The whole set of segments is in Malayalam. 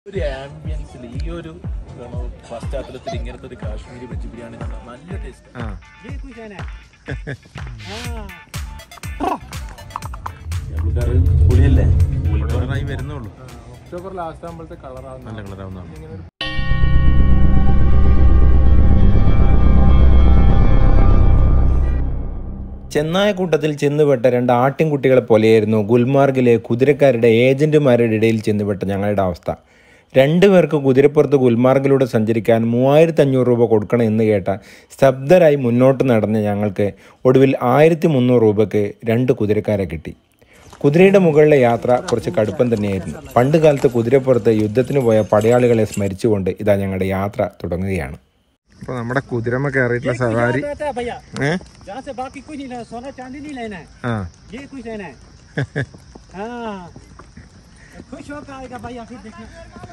ഒരു ആംബിയൻസിൽ ഈ ഒരു ഗണ- പശ്ചാത്തലത്തിൽ ഇങ്ങനത്തെ ഒരു കാശ്മീരി വെജ് ബിരിയാണി എന്ന് പറഞ്ഞാൽ നല്ല ടേസ്റ്റ് ആ ये कुछ है ना हाँ പുള്ളിക്കാര് പുളിയല്ലേ കളറായി വരുന്നുള്ളൂ ഒക്ടോബർ ലാസ്റ്റ് ആകുമ്പോഴത്തെ കളറാവുന്ന നല്ല കളറാവുന്നതാണ് ചെന്നായ കൂട്ടത്തിൽ ചെന്നുപെട്ട രണ്ട് ആട്ടിൻകുട്ടികളെ പോലെയായിരുന്നു ഗുൽമാർഗിലെ കുതിരക്കാരുടെ ഏജന്റുമാരുടെ ഇടയിൽ ചെന്നുപെട്ട ഞങ്ങളുടെ അവസ്ഥ രണ്ടുപേർക്ക് കുതിരപ്പുറത്ത് ഗുൽമാർഗിലൂടെ സഞ്ചരിക്കാൻ മൂവായിരത്തി അഞ്ഞൂറ് രൂപ കൊടുക്കണം എന്ന് കേട്ട സ്തബ്ധരായി മുന്നോട്ട് നടന്ന ഞങ്ങൾക്ക് ഒടുവിൽ ആയിരത്തി മുന്നൂറ് രൂപയ്ക്ക് രണ്ട് കുതിരക്കാരെ കിട്ടി കുതിരയുടെ മുകളിലെ യാത്ര കുറച്ച് കടുപ്പം തന്നെയായിരുന്നു പണ്ട് കാലത്ത് കുതിരപ്പുറത്ത് യുദ്ധത്തിന് പോയ പടയാളികളെ സ്മരിച്ചുകൊണ്ട് ഇതാ ഞങ്ങളുടെ യാത്ര തുടങ്ങുകയാണ് അപ്പോൾ നമ്മുടെ കുതിരമ കയറിയിട്ടുള്ള സവാരി रहता है भैया ഏ जहाँ से बाकी कुछ नहीं लेना सोना चांदी नहीं लेना है ആ ये कुछ लेना है हाँ खुश होकर आएगा भैया फिर देखिए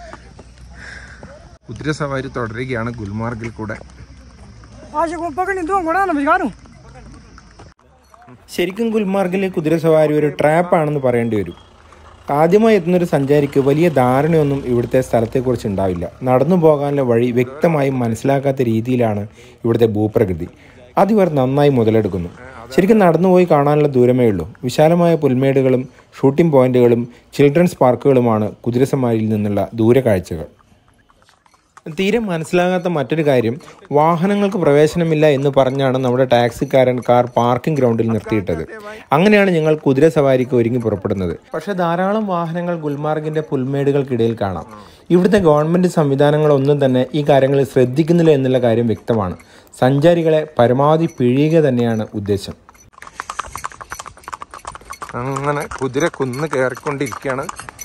കുതിര സവാരി തുടരുകയാണ് ഗുൽമാർഗിൽ കൂടെ आज को पकड़ दो घोड़ा ना भिजवा दूँ ശരിക്കും ഗുൽമാർഗിലെ കുതിര സവാരി ഒരു ട്രാപ്പാണെന്ന് പറയേണ്ടി വരും ആദ്യമായി എത്തുന്നൊരു സഞ്ചാരിക്ക് വലിയ ധാരണയൊന്നും ഇവിടുത്തെ സ്ഥലത്തെക്കുറിച്ച് ഉണ്ടാവില്ല നടന്നു പോകാനുള്ള വഴി വ്യക്തമായും മനസ്സിലാക്കാത്ത രീതിയിലാണ് ഇവിടുത്തെ ഭൂപ്രകൃതി അതിവർ നന്നായി മുതലെടുക്കുന്നു ശരിക്കും നടന്നുപോയി കാണാനുള്ള ദൂരമേ ഉള്ളൂ വിശാലമായ പുൽമേടുകളും ഷൂട്ടിംഗ് പോയിന്റുകളും ചിൽഡ്രൻസ് പാർക്കുകളുമാണ് കുതിരസവാരിയിൽ നിന്നുള്ള ദൂരക്കാഴ്ചകൾ തീരെ മനസ്സിലാകാത്ത മറ്റൊരു കാര്യം വാഹനങ്ങൾക്ക് പ്രവേശനമില്ല എന്ന് പറഞ്ഞാണ് നമ്മുടെ ടാക്സിക്കാരൻ കാർ പാർക്കിംഗ് ഗ്രൗണ്ടിൽ നിർത്തിയിട്ടത് അങ്ങനെയാണ് ഞങ്ങൾ കുതിര സവാരിക്ക് ഒരുങ്ങി പുറപ്പെടുന്നത് പക്ഷേ ധാരാളം വാഹനങ്ങൾ ഗുൽമാർഗിന്റെ പുൽമേടുകൾക്കിടയിൽ കാണാം ഇവിടുത്തെ ഗവൺമെന്റ് സംവിധാനങ്ങളൊന്നും തന്നെ ഈ കാര്യങ്ങളിൽ ശ്രദ്ധിക്കുന്നില്ല എന്നുള്ള കാര്യം വ്യക്തമാണ് സഞ്ചാരികളെ പരമാവധി പിഴിയുക തന്നെയാണ് ഉദ്ദേശം അങ്ങനെ കുതിര കുന്ന് കയറിക്കൊണ്ടിരിക്കുകയാണ്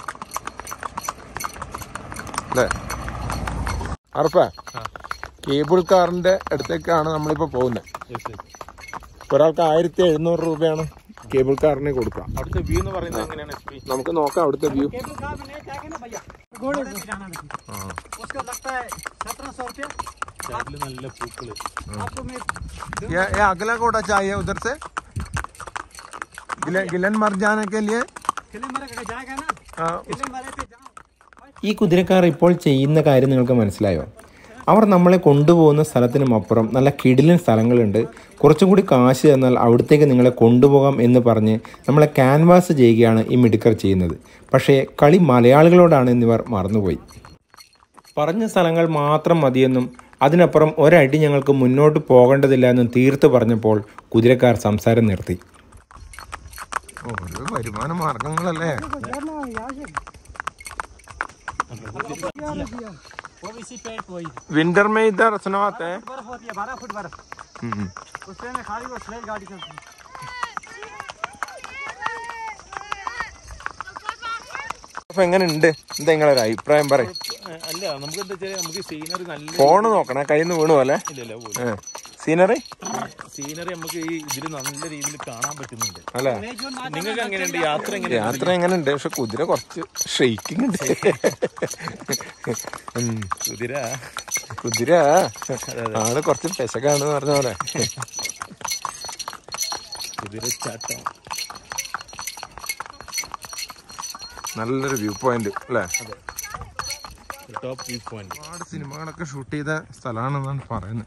അല്ലേ അറപ്പ കേബിൾ കാറിന്റെ അടുത്തേക്കാണ് നമ്മളിപ്പോ പോകുന്നത് ഒരാൾക്ക് ആയിരത്തി എഴുന്നൂറ് രൂപയാണ് കേബിൾ കാറിന് കൊടുക്കുക അവിടുത്തെ വ്യൂ എന്ന് പറയുന്നത് എങ്ങനെയാണ് എസ് പി നമുക്ക് നോക്കാം അവിടുത്തെ വ്യൂ केबल कार में नहीं जाएगा ना भैया घोड़े से जाना नहीं उसका लगता है सत्रह सौ रुपया സൈഡിൽ നല്ല പൂക്കള് आपको मैं ये ये अगला घोड़ा चाहिए उधर से गिलन गिलन मर जाने के लिए किले मरे का जाएगा ना किले मरे पे जाओ ഈ കുതിരക്കാർ ഇപ്പോൾ ചെയ്യുന്ന കാര്യം നിങ്ങൾക്ക് മനസ്സിലായോ അവർ നമ്മളെ കൊണ്ടുപോകുന്ന സ്ഥലത്തിനും അപ്പുറം നല്ല കിടിലൻ സ്ഥലങ്ങളുണ്ട് കുറച്ചും കൂടി കാശ് തന്നാൽ അവിടത്തേക്ക് നിങ്ങളെ കൊണ്ടുപോകാം എന്ന് പറഞ്ഞ് നമ്മളെ ക്യാൻവാസ് ചെയ്യുകയാണ് ഈ മിടുക്കർ ചെയ്യുന്നത് പക്ഷേ കളി മലയാളികളോടാണ് എന്നിവർ മറന്നുപോയി പറഞ്ഞ സ്ഥലങ്ങൾ മാത്രം മതിയെന്നും അതിനപ്പുറം ഒരടി ഞങ്ങൾക്ക് മുന്നോട്ട് പോകേണ്ടതില്ല എന്നും തീർത്ത് പറഞ്ഞപ്പോൾ കുതിരക്കാർ സംസാരം നിർത്തി ഓരോ വരുമാന മാർഗങ്ങളല്ലേ वो भी इसी पेड़ को ही विंटर में इधर सुनवाते हैं बर्फ होती है बारह फुट बर्फ उससे में खाली वो स्लेज गाड़ी चलती है അപ്പൊ എങ്ങനെയുണ്ട് എന്താ നിങ്ങളൊരു അഭിപ്രായം പറയും അല്ല നമുക്ക് എന്താ വെച്ചാൽ നമുക്ക് സീനറി നല്ല ഫോണ് നോക്കണേ കയ്യിൽ നിന്ന് വീണു പോലെ ഇല്ലല്ലോ പോലും സീനറി സീനറി നമുക്ക് ഈ ഇതിൽ നല്ല രീതിയിൽ കാണാൻ പറ്റുന്നുണ്ട് അല്ലേ നിങ്ങൾക്ക് എങ്ങനെയുണ്ട് യാത്ര എങ്ങനെ യാത്ര എങ്ങനെയുണ്ട് പക്ഷെ കുതിര കുറച്ച് ഷെയ്ക്കിംഗ് ഉണ്ട് ഉം. കുതിര കുതിര ആള് കുറച്ച് പെശകാണ് പറഞ്ഞ പോലെ കുതിരച്ചാട്ടം നല്ലൊരു വ്യൂ പോയിന്റ് അല്ലേ ടോപ്പ് വ്യൂ പോയിന്റ് ഒരുപാട് സിനിമകളൊക്കെ ഷൂട്ട് ചെയ്ത സ്ഥലമാണെന്നാണ് പറയുന്നത്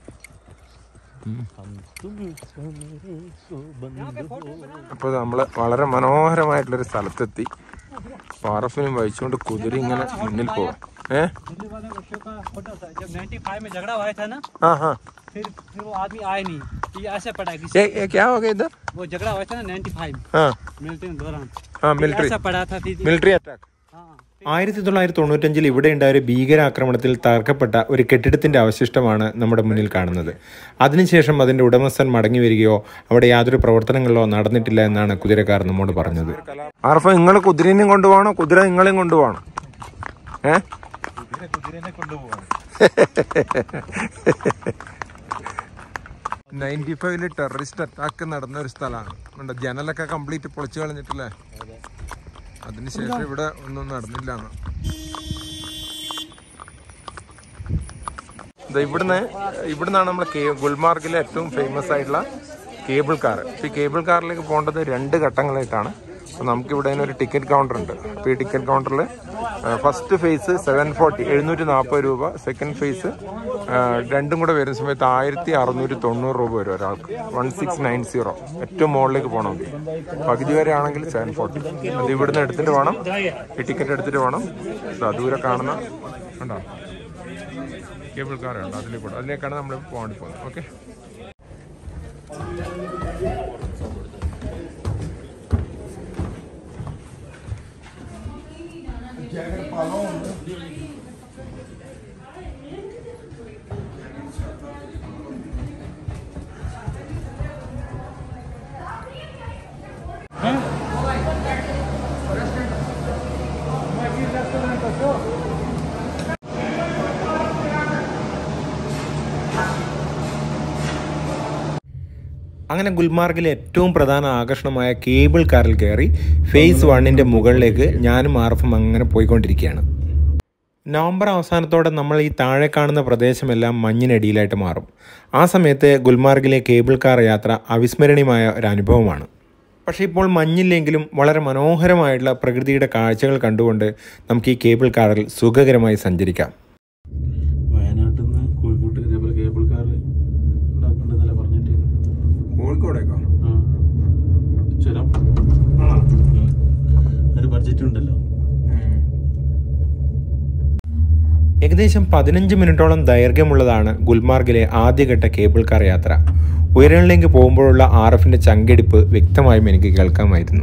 അപ്പോൾ നമ്മൾ വളരെ മനോഹരമായിട്ടുള്ളൊരു സ്ഥലത്തെത്തി പാറഫിനും വഹിച്ചുകൊണ്ട് കുതിര ഇങ്ങനെ മുന്നിൽ പോവാം ഏ दिल्ली वाले बच्चों का होटल था जब 95 में झगड़ा हुआ था ना हाँ हाँ फिर फिर वो आदमी आए नहीं ये ऐसे पड़ा किसी ये ये क्या हो गया इधर वो झगड़ा हुआ था ना 95 हाँ मिलते हैं दौरान हाँ फिर मिलिट्री ऐसा पड़ा था फिर മിലിറ്ററി അറ്റാക്ക് हाँ ആയിരത്തി തൊള്ളായിരത്തി തൊണ്ണൂറ്റഞ്ചിൽ ഇവിടെ ഉണ്ടായ ഒരു ഭീകരാക്രമണത്തിൽ തകർക്കപ്പെട്ട ഒരു കെട്ടിടത്തിന്റെ അവശിഷ്ടമാണ് നമ്മുടെ മുന്നിൽ കാണുന്നത് അതിനുശേഷം അതിന്റെ ഉടമസ്ഥൻ മടങ്ങി വരികയോ അവിടെ യാതൊരു പ്രവർത്തനങ്ങളോ നടന്നിട്ടില്ല എന്നാണ് കുതിരക്കാർ നമ്മോട് പറഞ്ഞത് ആർഫ നിങ്ങൾ കുതിരനെയും കൊണ്ടുപോകണോ കുതിര നിങ്ങളെയും കൊണ്ടുപോകണം ഏ കുതിര കുതിരനെ കൊണ്ടുപോകാൻ നയൻറ്റി ഫൈവില് ടെററിസ്റ്റ് അറ്റാക്ക് നടന്ന ഒരു സ്ഥലമാണ് ഉണ്ട് ജനലൊക്കെ കംപ്ലീറ്റ് പൊളിച്ചു കളഞ്ഞിട്ടില്ലേ അതിനുശേഷം ഇവിടെ ഒന്നും നടന്നില്ല ഇവിടുന്ന് ഇവിടുന്നാണ് നമ്മൾ ഗുൽമാർഗിലെ ഏറ്റവും ഫേമസ് ആയിട്ടുള്ള കേബിൾ കാർ ഈ കേബിൾ കാറിലേക്ക് പോകേണ്ടത് രണ്ട് ഘട്ടങ്ങളായിട്ടാണ് അപ്പോൾ നമുക്ക് ഇവിടെ ഒരു ടിക്കറ്റ് കൗണ്ടർ ഉണ്ട് അപ്പോൾ ഈ ടിക്കറ്റ് കൗണ്ടറിൽ ഫസ്റ്റ് ഫേസ് സെവൻ ഫോർട്ടി എഴുന്നൂറ്റി നാൽപ്പത് രൂപ സെക്കൻഡ് ഫേസ് രണ്ടും കൂടെ വരുന്ന സമയത്ത് ആയിരത്തി അറുന്നൂറ്റി തൊണ്ണൂറ് രൂപ വരും ഒരാൾക്ക് വൺ സിക്സ് നയൻ സീറോ ഏറ്റവും മുകളിലേക്ക് പോകണമെങ്കിൽ പകുതി വരെ ആണെങ്കിൽ സെവൻ ഫോർട്ടി അത് ഇവിടുന്ന് എടുത്തിട്ട് വേണം ഈ ടിക്കറ്റ് എടുത്തിട്ട് വേണം ദാ ദൂരെ കാണുന്ന കണ്ടോ കേബിൾ കാർ ഉണ്ട് അതിലേക്ക് കൂടെ അതിലേക്കാണ് നമ്മൾ പോകാൻ വേണ്ടി പോകുന്നത് ഓക്കെ അങ്ങനെ ഗുൽമാർഗിലെ ഏറ്റവും പ്രധാന ആകർഷണമായ കേബിൾ കാറിൽ കയറി ഫേസ് വണ്ണിൻ്റെ മുകളിലേക്ക് ഞാനും ആർഫും അങ്ങനെ പോയിക്കൊണ്ടിരിക്കുകയാണ് നവംബർ അവസാനത്തോടെ നമ്മൾ ഈ താഴെ കാണുന്ന പ്രദേശമെല്ലാം മഞ്ഞിനടിയിലായിട്ട് മാറും ആ സമയത്ത് ഗുൽമാർഗിലെ കേബിൾ കാർ യാത്ര അവിസ്മരണീയമായ ഒരു അനുഭവമാണ് പക്ഷേ ഇപ്പോൾ മഞ്ഞില്ലെങ്കിലും വളരെ മനോഹരമായിട്ടുള്ള പ്രകൃതിയുടെ കാഴ്ചകൾ കണ്ടുകൊണ്ട് നമുക്ക് ഈ കേബിൾ കാറിൽ സുഖകരമായി സഞ്ചരിക്കാം വയനാട്ടിൽ നിന്ന് കോഴിക്കോട്ട് ഇതേപോലെ കേബിൾ കാർ ഉണ്ടാക്കേണ്ടതല്ല പറഞ്ഞിട്ട് കോഴിക്കോടേക്കോ ആ ചുരം ഒരു ബഡ്ജറ്റ് ഉണ്ടല്ലോ ഏകദേശം പതിനഞ്ച് മിനിറ്റോളം ദൈർഘ്യമുള്ളതാണ് ഗുൽമാർഗിലെ ആദ്യഘട്ട കേബിൾ കാർ യാത്ര ഉയരങ്ങളിലേക്ക് പോകുമ്പോഴുള്ള ആർ എഫിന്റെ ചങ്കെടുപ്പ് വ്യക്തമായും എനിക്ക് കേൾക്കാമായിരുന്നു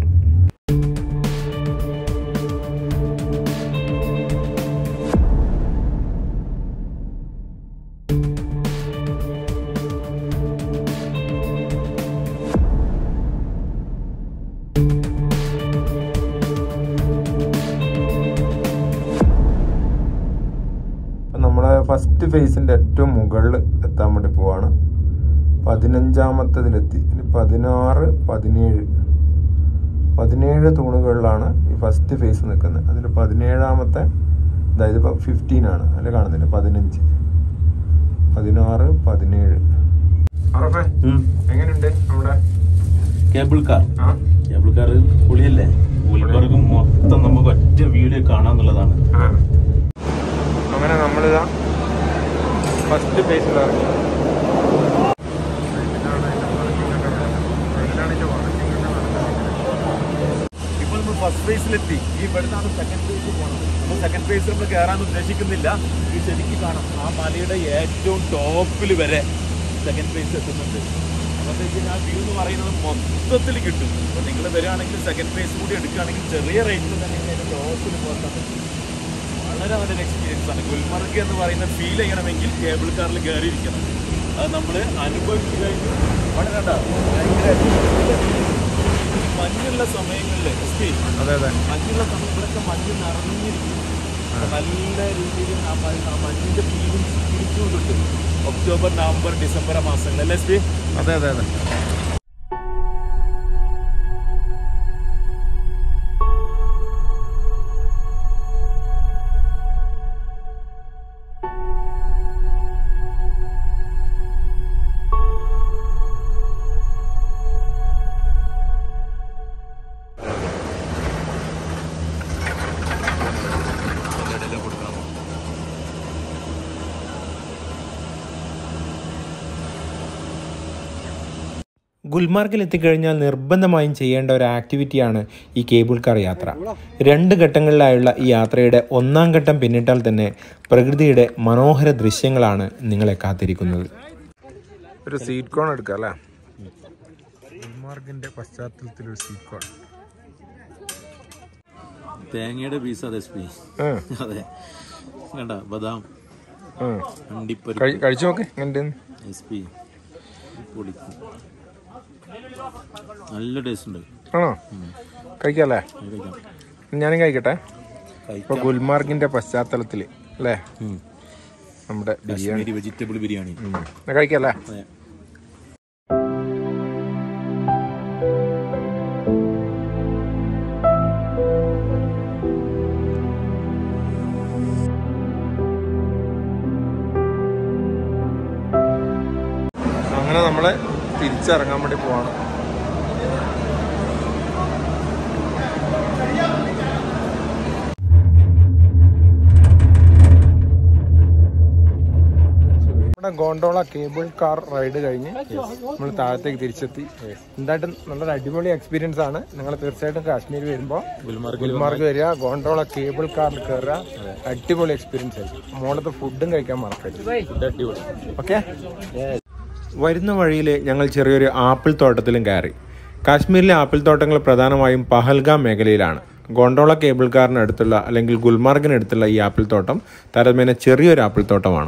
നമ്മുടെ ഫസ്റ്റ് ഫേസിന്റെ ഏറ്റവും മുകളിൽ എത്താൻ വേണ്ടി പോവാണ് പതിനഞ്ചാമത്തതിലെത്തി ഇനി പതിനാറ് പതിനേഴ് പതിനേഴ് തൂണുകളിലാണ് ഈ ഫസ്റ്റ് ഫേസ് നിൽക്കുന്നത് അതിൽ പതിനേഴാമത്തെ അതായത് ഇപ്പോൾ ഫിഫ്റ്റീൻ ആണ് അതിൽ കാണുന്നില്ല പതിനഞ്ച് പതിനാറ് പതിനേഴ് എങ്ങനെയുണ്ട് നമ്മുടെ കേബിൾ കാർ ആ കേബിൾ കാർ പൊളിയല്ലേ ഗുൽബർഗ് മൊത്തം നമുക്ക് ഒറ്റ വീഡിയോ കാണാന്നുള്ളതാണ് ആ. അങ്ങനെ നമ്മളിതാ ഫസ്റ്റ് ഫേസിൽ ഇറങ്ങി ഇപ്പോൾ നമ്മൾ ഫസ്റ്റ് ഫേസിലെത്തി ഈ ഇവിടുന്നാണ് സെക്കൻഡ് ഫേസ് പോകണം നമ്മൾ സെക്കൻഡ് ഫേസ് നമ്മൾ കയറാൻ ഉദ്ദേശിക്കുന്നില്ല ഈ ശരിക്കും കാണാം ആ മലയുടെ ഏറ്റവും ടോപ്പിൽ വരെ സെക്കൻഡ് ഫേസ് എത്തുന്നുണ്ട് അപ്പോഴത്തേക്ക് ആ വ്യൂ എന്ന് പറയുന്നത് മൊത്തത്തിൽ കിട്ടും അപ്പോൾ നിങ്ങൾ വരികയാണെങ്കിൽ സെക്കൻഡ് ഫേസ് കൂടി എടുക്കുകയാണെങ്കിൽ ചെറിയ റേറ്റിൽ തന്നെ ഇതിന്റെ ടോപ്പിൽ പോകാൻ പറ്റും വളരെ നല്ലൊരു എക്സ്പീരിയൻസ് ആണ് ഗുൽമർഗ് എന്ന് പറയുന്ന ഫീൽ ചെയ്യണമെങ്കിൽ കേബിൾ കാറിൽ കയറിയിരിക്കണം അത് നമ്മൾ അനുഭവിച്ചു കഴിഞ്ഞു വളരെ കണ്ടോ? ഭയങ്കര ഈ മഞ്ഞുള്ള സമയങ്ങളിൽ എസ് പി അതെ അതെ മഞ്ഞുള്ള സമയങ്ങളൊക്കെ മഞ്ഞ് നിറഞ്ഞിരിക്കും അപ്പൊ നല്ല രീതിയിൽ ആ മ- ആ മഞ്ഞിന്റെ ഫീലിംഗ്സ് തിരിച്ചു കിട്ടും ഒക്ടോബർ നവംബർ ഡിസംബർ മാസങ്ങളിൽ അല്ലേ എസ് പി അതെ അതെ അതെ ഗുൽമാർഗിൽ എത്തിക്കഴിഞ്ഞാൽ നിർബന്ധമായും ചെയ്യേണ്ട ഒരു ആക്ടിവിറ്റിയാണ് ഈ കേബിൾ കാർ യാത്ര രണ്ട് ഘട്ടങ്ങളിലായുള്ള ഈ യാത്രയുടെ ഒന്നാം ഘട്ടം പിന്നിട്ടാൽ തന്നെ പ്രകൃതിയുടെ മനോഹര ദൃശ്യങ്ങളാണ് നിങ്ങളെ കാത്തിരിക്കുന്നത് ഒരു സീറ്റ് കോൺ എടുക്കാം അല്ലേ ഗുൽമാർഗിന്റെ പശ്ചാത്തലത്തിൽ ഒരു സീറ്റ് കോൺ തേങ്ങയുടെ പീസ് അതെ എസ് പി അതെ കണ്ട ബദാം അണ്ടിപ്പരിപ്പ് കഴിച്ചു നോക്ക് എങ്ങനെ എസ് പി പൊളിക്കും നല്ല ടേസ്റ്റ് ഉണ്ട് ആണോ കഴിക്കാല്ലേ അത് കഴിക്കാം ഞാനും കഴിക്കട്ടെ കഴിക്കാം ഇപ്പൊ ഗുൽമാർഗിന്റെ പശ്ചാത്തലത്തിൽ അല്ലേ ഉം. നമ്മുടെ ബിരിയാണി കാശ്മീരി വെജിറ്റബിൾ ബിരിയാണി ഉം. എന്നാ കഴിക്കല്ലേ അതെ അങ്ങനെ നമ്മള് തിരിച്ചിറങ്ങാൻ വേണ്ടി പോവാണ് നമ്മുടെ ഗോണ്ടോള കേബിൾ കാർ റൈഡ് കഴിഞ്ഞ് നമ്മൾ താഴത്തേക്ക് തിരിച്ചെത്തി എന്തായിട്ടും നല്ലൊരു അടിപൊളി എക്സ്പീരിയൻസ് ആണ് നിങ്ങൾ തീർച്ചയായിട്ടും കാശ്മീർ വരുമ്പോൾ ഗുൽമാർഗ് വരിക ഗോണ്ടോള കേബിൾ കാറിൽ കയറുക അടിപൊളി എക്സ്പീരിയൻസ് ആയിരിക്കും മോളത്തെ ഫുഡും കഴിക്കാൻ മറക്കരുത് അടിപൊളി ഓക്കെ വരുന്ന വഴിയിൽ ഞങ്ങൾ ചെറിയൊരു ആപ്പിൾ തോട്ടത്തിലും കയറി കാശ്മീരിലെ ആപ്പിൾ തോട്ടങ്ങൾ പ്രധാനമായും പഹൽഗാം മേഖലയിലാണ് ഗോണ്ടോള കേബിൾ കാറിന് അടുത്തുള്ള അല്ലെങ്കിൽ ഗുൽമാർഗിനടുത്തുള്ള ഈ ആപ്പിൾ തോട്ടം താരതമ്യേന ചെറിയൊരു ആപ്പിൾ തോട്ടമാണ്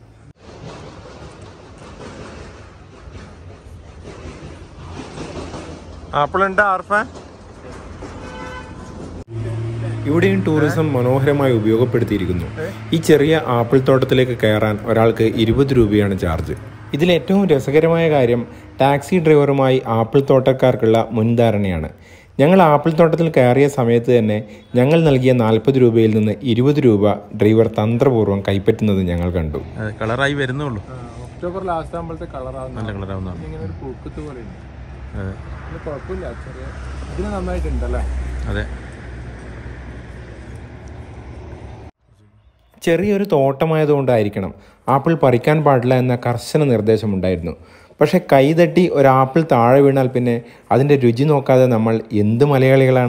ആപ്പിൾ ഉണ്ട് ആർഫ ഇവിടെയും ടൂറിസം മനോഹരമായി ഉപയോഗപ്പെടുത്തിയിരിക്കുന്നു ഈ ചെറിയ ആപ്പിൾ തോട്ടത്തിലേക്ക് കയറാൻ ഒരാൾക്ക് ഇരുപത് രൂപയാണ് ചാർജ് ഇതിൽ ഏറ്റവും രസകരമായ കാര്യം ടാക്സി ഡ്രൈവറുമായി ആപ്പിൾ തോട്ടക്കാർക്കുള്ള മുൻധാരണയാണ് ഞങ്ങൾ ആപ്പിൾ തോട്ടത്തിൽ കയറിയ സമയത്ത് തന്നെ ഞങ്ങൾ നൽകിയ നാൽപ്പത് രൂപയിൽ നിന്ന് ഇരുപത് രൂപ ഡ്രൈവർ തന്ത്രപൂർവ്വം കൈപ്പറ്റുന്നത് ഞങ്ങൾ കണ്ടു കളറായി വരുന്നുള്ളൂ ഒക്ടോബർ ലാസ്റ്റ് ആകുമ്പോഴത്തെ കളറാവുന്ന നല്ല കളറാവുന്നതാണ് ഇങ്ങനെ ഒരു പൂക്കത്ത് പോലെ ഉണ്ട് അതെ ഇത് കുഴപ്പമില്ല ചെറിയ ഇതിന് നന്നായിട്ടുണ്ടല്ലേ അതെ ചെറിയൊരു തോട്ടമായതുകൊണ്ടായിരിക്കണം ആപ്പിൾ പറിക്കാൻ പാടില്ല എന്ന കർശന നിർദ്ദേശമുണ്ടായിരുന്നു പക്ഷേ കൈതട്ടി ഒരു ആപ്പിൾ താഴെ വീണാൽ പിന്നെ അതിൻ്റെ രുചി നോക്കാതെ നമ്മൾ എന്ത് മലയാളികളാണ്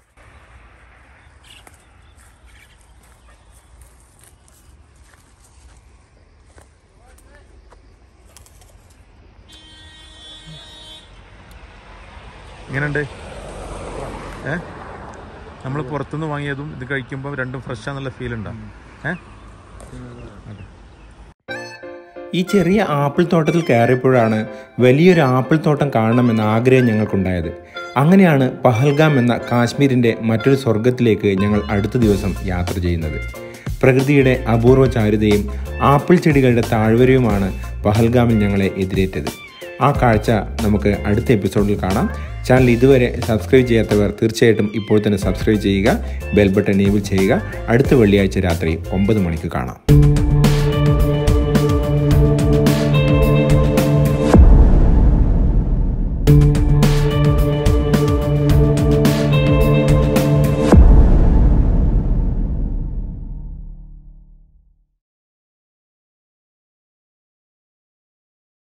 ഇങ്ങനെയുണ്ട് ഏ നമ്മൾ പുറത്തുനിന്ന് വാങ്ങിയതും ഇത് കഴിക്കുമ്പോൾ രണ്ടും ഫ്രഷ് ആണെന്നുള്ള ഫീൽ ഉണ്ടോ ഏ ഈ ചെറിയ ആപ്പിൾ തോട്ടത്തിൽ കയറിയപ്പോഴാണ് വലിയൊരു ആപ്പിൾ തോട്ടം കാണണമെന്ന ആഗ്രഹം ഞങ്ങൾക്കുണ്ടായത് അങ്ങനെയാണ് പഹൽഗാം എന്ന കാശ്മീരിൻ്റെ മറ്റൊരു സ്വർഗത്തിലേക്ക് ഞങ്ങൾ അടുത്ത ദിവസം യാത്ര ചെയ്യുന്നത് പ്രകൃതിയുടെ അപൂർവ ചാരുതയും ആപ്പിൾ ചെടികളുടെ താഴ്വരയുമാണ് പഹൽഗാമിൽ ഞങ്ങളെ എതിരേറ്റത് ആ കാഴ്ച നമുക്ക് അടുത്ത എപ്പിസോഡിൽ കാണാം ചാനൽ ഇതുവരെ സബ്സ്ക്രൈബ് ചെയ്യാത്തവർ തീർച്ചയായിട്ടും ഇപ്പോൾ തന്നെ സബ്സ്ക്രൈബ് ചെയ്യുക ബെൽ ബട്ടൺ എനേബിൾ ചെയ്യുക അടുത്ത വെള്ളിയാഴ്ച രാത്രി ഒമ്പത് മണിക്ക് കാണാം